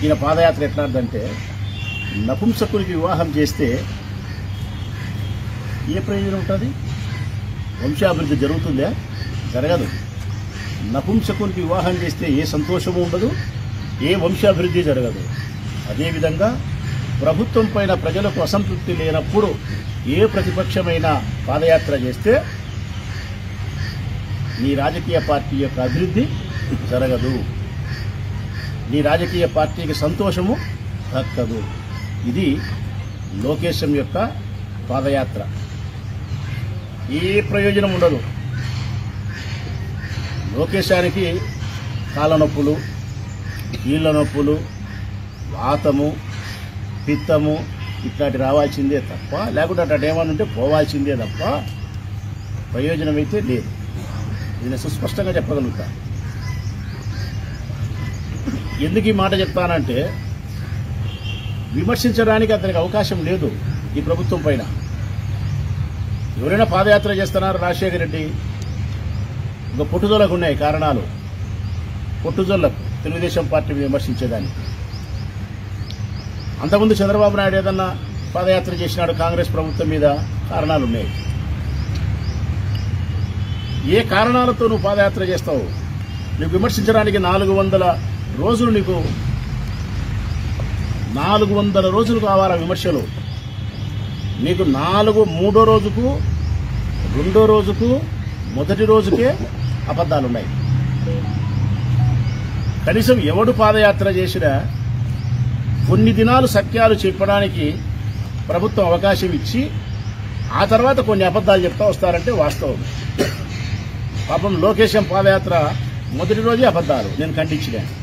ఈయన పాదయాత్ర ఎట్లాంటిదంటే నపుంసకుడికి వివాహం చేస్తే ఏ ప్రయోజనం ఉంటుంది వంశాభివృద్ధి జరుగుతుందా జరగదు నపుంసకునికి వివాహం చేస్తే ఏ సంతోషము ఉండదు ఏ వంశాభివృద్ధి జరగదు అదేవిధంగా ప్రభుత్వం పైన ప్రజలకు అసంతృప్తి లేనప్పుడు ఏ ప్రతిపక్షమైన పాదయాత్ర చేస్తే నీ రాజకీయ పార్టీ యొక్క అభివృద్ధి జరగదు నీ రాజకీయ పార్టీకి సంతోషము దక్కదు ఇది లోకేశం యొక్క పాదయాత్ర ఏ ప్రయోజనం ఉండదు లోకేశానికి కాళ్ళ నొప్పులు కీళ్ళ నొప్పులు వాతము పిత్తము ఇట్లాంటి రావాల్సిందే తప్ప లేకుంటే అట్లా ఏమన్నా ఉంటే పోవాల్సిందే తప్ప ప్రయోజనం అయితే లేదు ఇది నేను సుస్పష్టంగా చెప్పగలుగుతా ఎందుకు ఈ మాట చెప్తానంటే విమర్శించడానికి అతనికి అవకాశం లేదు ఈ ప్రభుత్వం పైన ఎవరైనా పాదయాత్ర చేస్తున్నారు రాజశేఖర రెడ్డి ఇంకా పొట్టుదలకు ఉన్నాయి కారణాలు పొట్టుదలకు తెలుగుదేశం పార్టీని విమర్శించేదానికి అంతకుముందు చంద్రబాబు నాయుడు ఏదన్నా పాదయాత్ర చేసినాడు కాంగ్రెస్ ప్రభుత్వం మీద కారణాలు ఉన్నాయి ఏ కారణాలతో నువ్వు పాదయాత్ర చేస్తావు నువ్వు విమర్శించడానికి నాలుగు వందల రోజులు నీకు నాలుగు వందల రోజులు కావాలా విమర్శలు నీకు నాలుగు మూడో రోజుకు రెండో రోజుకు మొదటి రోజుకే అబద్ధాలు ఉన్నాయి కనీసం ఎవడు పాదయాత్ర చేసినా కొన్ని దినాలు సత్యాలు చెప్పడానికి ప్రభుత్వం అవకాశం ఇచ్చి ఆ తర్వాత కొన్ని అబద్ధాలు చెప్తా వస్తారంటే వాస్తవం పాపం లోకేశం పాదయాత్ర మొదటి రోజే అబద్ధాలు నేను ఖండించిన